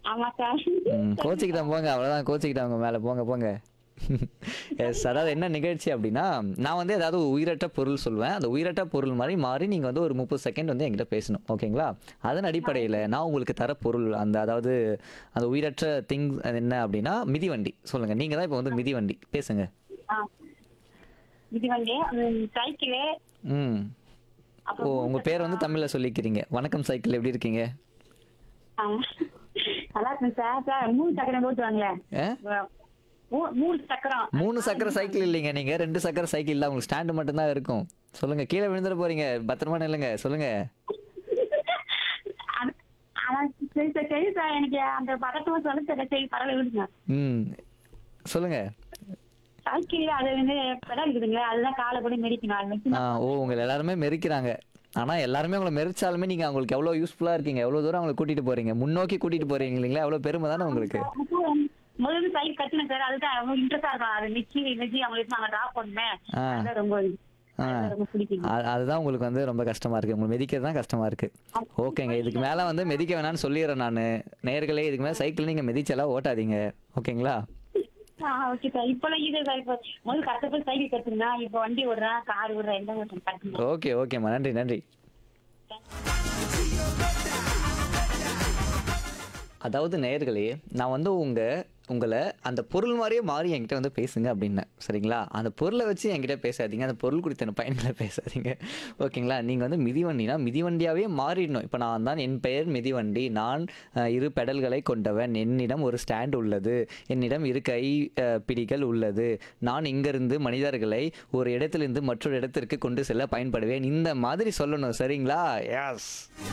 ஆமா சார் ம் கோச்சிக்கிட்டேன் போங்க அவ்வளோதான் கோச்சிக்கிட்டாங்க மேலே போங்க போங்க எஸ் அதாவது என்ன நிகழ்ச்சி அப்படின்னா நான் வந்து ஏதாவது ஒரு உயிரற்ற பொருள் சொல்லுவேன் அந்த உயிரற்ற பொருள் மாதிரி மாறி நீங்கள் வந்து ஒரு முப்பது செகண்ட் வந்து என்கிட்ட பேசணும் ஓகேங்களா அதன் அடிப்படையில் நான் உங்களுக்கு தர பொருள் அந்த அதாவது அந்த உயிரற்ற திங்ஸ் என்ன அப்படின்னா மிதிவண்டி சொல்லுங்கள் நீங்கள் தான் இப்போ வந்து மிதிவண்டி பேசுங்க ஆ. இது வந்து சைக்கிள் ம் ஓ உங்கள் பேர் வந்து தமிழில் சொல்லிக்கிறீங்க வணக்கம் சைக்கிள் எப்படி இருக்கீங்க நல்லா இருக்கு சார் சார் மூணு சக்கரம் ஓட்டுவாங்களே ஆ மூ- மூணு சக்கரம் மூணு சக்கர சைக்கிள் இல்லைங்க நீங்க ரெண்டு சக்கர சைக்கிள் இல்ல உங்களுக்கு ஸ்டாண்டு மட்டும்தான் இருக்கும் சொல்லுங்க கீழே விழுந்துட போறீங்க பத்திரமா நில்லுங்க சொல்லுங்க அது- அதான் சரி சார் சரி சார் எனக்கு அந்த பதட்டம் சொல்ல சார் சரி பரவாயில்ல விடுங்க ம் சொல்லுங்க சைக்கிள் அது வந்து பெடல் இருக்குதுங்களா அதுதான் காலை கூட மெரிக்கணும் அது வச்சு ஆ ஓ உங்களை எல்லாருமே மெரிக்கிறாங்க ஆனா எல்லாருமே உங்களை மெரிச்சாலுமே நீங்க அவங்களுக்கு எவ்வளவு யூஸ்ஃபுல்லா இருக்கீங்க எவ்வளவு தூரம் அவங்களை கூட்டிட்டு போறீங்க முன்னோக்கி கூட்டிட்டு போறீங்க இல்லைங்களா எவ்வளவு பெருமை தானே உங்களுக்கு முதல்ல சைக்கிள் கத்துனேன் சார் அதுதான் ரொம்ப இன்ட்ரெஸ்டா இருக்கும் அது நிச்சி நிச்சி அவங்களுக்கு நாங்க டிராப் பண்ணேன் ஆ. அதுதான் ரொம்ப ஆ. அதுதான் ரொம்ப பிடிக்கும் அ- அதுதான் உங்களுக்கு வந்து ரொம்ப கஷ்டமா இருக்கு உங்களுக்கு மெதிக்கிறது தான் கஷ்டமா இருக்கு ஓகேங்க இதுக்கு மேல வந்து மெதிக்க வேணாம்னு சொல்லிடுறேன் நான் நேர்களே இதுக்கு மேல சைக்கிள் நீங்க மிதிச்செல்லாம் ஓட்டாதீங்க ஓகேங்களா ஆ ஓகே சார் இப்பெல்லாம் இது சார் இப்போ முதல்ல கஷ்டப்பட்டு சைக்கிள் கத்துனா இப்போ வண்டி ஓடுறேன் கார் ஓடுறேன் எல்லாம் ஓட்டுறேன் கத்துனேன் ஓகே ஓகேம்மா நன்றி நன்றி அதாவது நேயர்களே நான் வந்து உங்க உங்களை அந்த பொருள் மாதிரியே மாறி என்கிட்ட வந்து பேசுங்க அப்படின்னேன் சரிங்களா அந்த பொருளை வச்சு என்கிட்ட பேசாதீங்க அந்த பொருள் குறித்த பயன்களை பேசாதீங்க ஓகேங்களா நீங்கள் வந்து மிதிவண்டினா மிதிவண்டியாகவே மாறிடணும் இப்போ நான் தான் என் பெயர் மிதிவண்டி நான் அஹ், இரு பெடல்களை கொண்டவன் என்னிடம் ஒரு ஸ்டாண்ட் உள்ளது என்னிடம் இரு கை அஹ், பிடிகள் உள்ளது நான் இங்கிருந்து மனிதர்களை ஒரு இடத்திலிருந்து மற்றொரு இடத்திற்கு கொண்டு செல்ல பயன்படுவேன் இந்த மாதிரி சொல்லணும் சரிங்களா எஸ்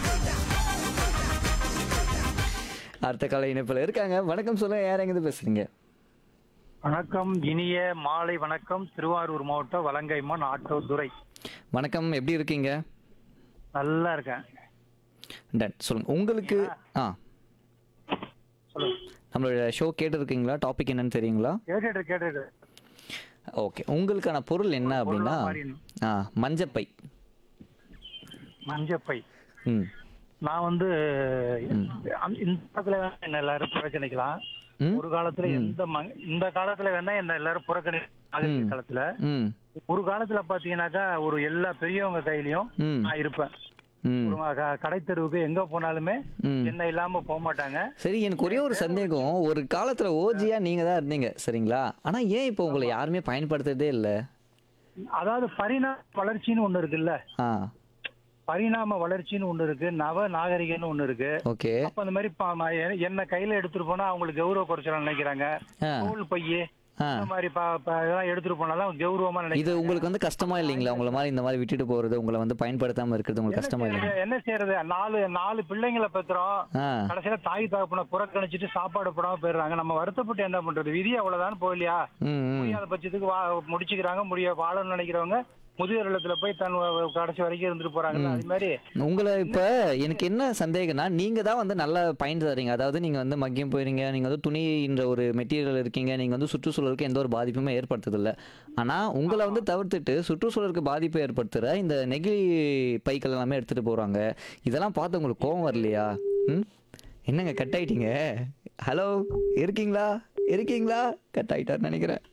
அடுத்த கால இணைப்பில் இருக்காங்க வணக்கம் சொல்லுங்க யார் எங்கேருந்து பேசுறீங்க வணக்கம் இனிய மாலை வணக்கம் திருவாரூர் மாவட்டம் வலங்கைமான் ஆட்டோ துரை வணக்கம் எப்படி இருக்கீங்க நல்லா இருக்கேன் டன் சொல்லுங்க உங்களுக்கு ஆ சொல்லுங்க நம்மளோட ஷோ கேட்டிருக்கீங்களா டாபிக் என்னன்னு தெரியுங்களா கேட்டுட்டு கேட்டுட்டு ஓகே உங்களுக்கான பொருள் என்ன அப்படின்னா மாறிடணும். ஆ மஞ்சப்பை மஞ்சப்பை ம் நான் வந்து அந்த- இந்த காலத்துல வேணா என்ன எல்லாரும் புறக்கணிக்கலாம் ம்? ஒரு காலத்துல எந்த ம- இந்த காலத்துல வேணா என்ன எல்லாரும் புறக்கணி நாகரிக காலத்துல ம் ஒரு காலத்துல பாத்தீங்கன்னாக்கா ஒரு எல்லா பெரியவங்க கையிலயும் ம் நான் இருப்பேன் ம் ஒரு க- கடைத்தெருவுக்கு எங்க போனாலுமே ம் என்ன இல்லாம போக மாட்டாங்க சரி எனக்கு ஒரே ஒரு சந்தேகம் ஒரு காலத்துல ஓஜியா நீங்க தான் இருந்தீங்க சரிங்களா ஆனா ஏன் இப்போ உங்களை யாருமே பயன்படுத்துறதே இல்லை அதாவது பரிணாம வளர்ச்சின்னு ஒண்ணு இருக்குல்ல ஆ பரிணாம வளர்ச்சின்னு ஒண்ணு இருக்கு நவ நாகரிகம்னு ஒண்ணு இருக்கு ஓகே அப்ப அந்த மாதிரி பா- ம- எ- என்ன கையில எடுத்துட்டு போனா அவங்களுக்கு கௌரவ குறைச்சலாம் நினைக்கிறாங்க ஆ தோல் பைய ஆ இந்த மாதிரி பா- பா- இதெல்லாம் எடுத்துட்டு போனாலும் கௌரவமா இது நினைக்கிறாங்க உங்களுக்கு வந்து கஷ்டமா இல்லைங்களா உங்களை மாதிரி இந்த மாதிரி விட்டுட்டு போறது உங்களை வந்து பயன்படுத்தாம இருக்கிறது உங்களுக்கு கஷ்டமா என்ன இல்லைங்களா செய்யறது? என்ன செய்யறது நாலு நாலு பிள்ளைங்களை பெற்றோம் ஆ கடைசியில தாய் தகப்பனை புறக்கணிச்சிட்டு சாப்பாடு போடாம போயிடுறாங்க நம்ம வருத்தப்பட்டு என்ன பண்றது விதி அவ்வளவுதான் போகலையா ம் ம் முடியாத பட்சத்துக்கு வா முடிச்சுக்கிறாங்க முடிய வாழணும்னு நினைக்கிறவங்க முதியோர் இல்லத்துல போய் தன் வ- கடைசி வரைக்கும் இருந்துட்டு போறாங்கல்ல அது மாதிரி உங்களை இப்ப எனக்கு என்ன சந்தேகம்னா நீங்க தான் வந்து நல்லா பயன் தரீங்க அதாவது நீங்க வந்து மக்கியம் போயிருங்க நீங்க வந்து துணின்ற ஒரு மெட்டீரியல் இருக்கீங்க நீங்க வந்து சுற்றுச்சூழலுக்கு எந்த ஒரு பாதிப்புமே ஏற்படுத்துதில்ல ஆனா உங்களை வந்து தவிர்த்துட்டு சுற்றுச்சூழலுக்கு பாதிப்பு ஏற்படுத்துற இந்த நெகிழி பைக்கள் எல்லாமே எடுத்துட்டு போறாங்க இதெல்லாம் பார்த்து உங்களுக்கு கோவம் வரலையா ம் என்னங்க கட் ஆயிட்டீங்க ஹலோ இருக்கீங்களா இருக்கீங்களா கட் ஆயிட்டாருன்னு நினைக்கிறேன்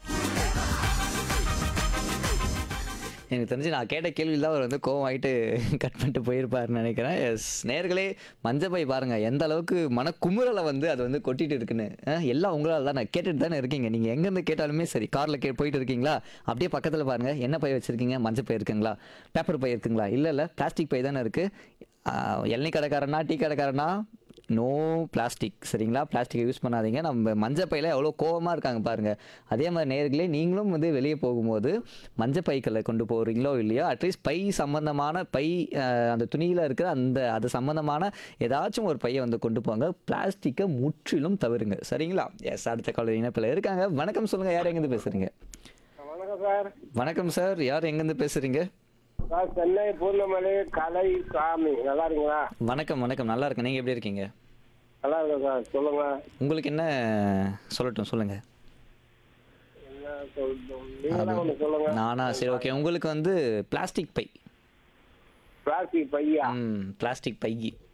எனக்கு தெரிஞ்சு நான் கேட்ட கேள்வியில் தான் அவர் வந்து கோவம் ஆகிட்டு கட் பண்ணிட்டு போயிருப்பாருன்னு நினைக்கிறேன் எஸ் நேர்களே மஞ்சப்பை பாருங்க எந்த அளவுக்கு மனக்குமுறலை வந்து அது வந்து கொட்டிட்டு இருக்குன்னு அஹ், எல்லாம் உங்களால் தான் கேட்டுட்டு தானே இருக்கீங்க நீங்கள் எங்கேருந்து கேட்டாலுமே சரி காரில் கே போயிட்டு இருக்கீங்களா அப்படியே பக்கத்தில் பாருங்க என்ன பை வச்சிருக்கீங்க மஞ்சள் பை இருக்குங்களா பேப்பர் பை இருக்குங்களா இல்லை இல்லை பிளாஸ்டிக் பை தானே இருக்குது எண்ணெய் கடைக்காரனா டீ கடைக்காரனா நோ பிளாஸ்டிக் சரிங்களா பிளாஸ்டிக்கை யூஸ் பண்ணாதீங்க நம்ம மஞ்சள் பையில எவ்வளோ கோவமாக இருக்காங்க பாருங்க அதே மாதிரி நேர்களே நீங்களும் வந்து வெளியே போகும்போது மஞ்சள் பைக்களை கொண்டு போகிறீங்களோ இல்லையோ அட்லீஸ்ட் பை சம்பந்தமான பை அஹ், அந்த துணியில் இருக்கிற அந்த அது சம்பந்தமான ஏதாச்சும் ஒரு பையை வந்து கொண்டு போங்க பிளாஸ்டிக்கை முற்றிலும் தவிருங்க சரிங்களா எஸ் அடுத்த கால இணைப்பில் இருக்காங்க வணக்கம் சொல்லுங்க யார் எங்கேருந்து பேசுறீங்க வணக்கம் சார் வணக்கம் சார் யார் எங்கேருந்து பேசுறீங்க சார் சென்னை பூர்ணமலை கலை சாமி நல்லா இருக்கீங்களா வணக்கம் வணக்கம் நல்லா இருக்கேன் நீங்கள் எப்படி இருக்கீங்க நல்லா இருக்கேன் சார் சொல்லுங்க உங்களுக்கு என்ன சொல்லட்டும் சொல்லுங்க என்ன சொல்லணும் நீங்களா ஒன்று சொல்லுங்க நானா சரி ஓகே உங்களுக்கு வந்து பிளாஸ்டிக் பை பிளாஸ்டிக் பையா ம் பிளாஸ்டிக் பை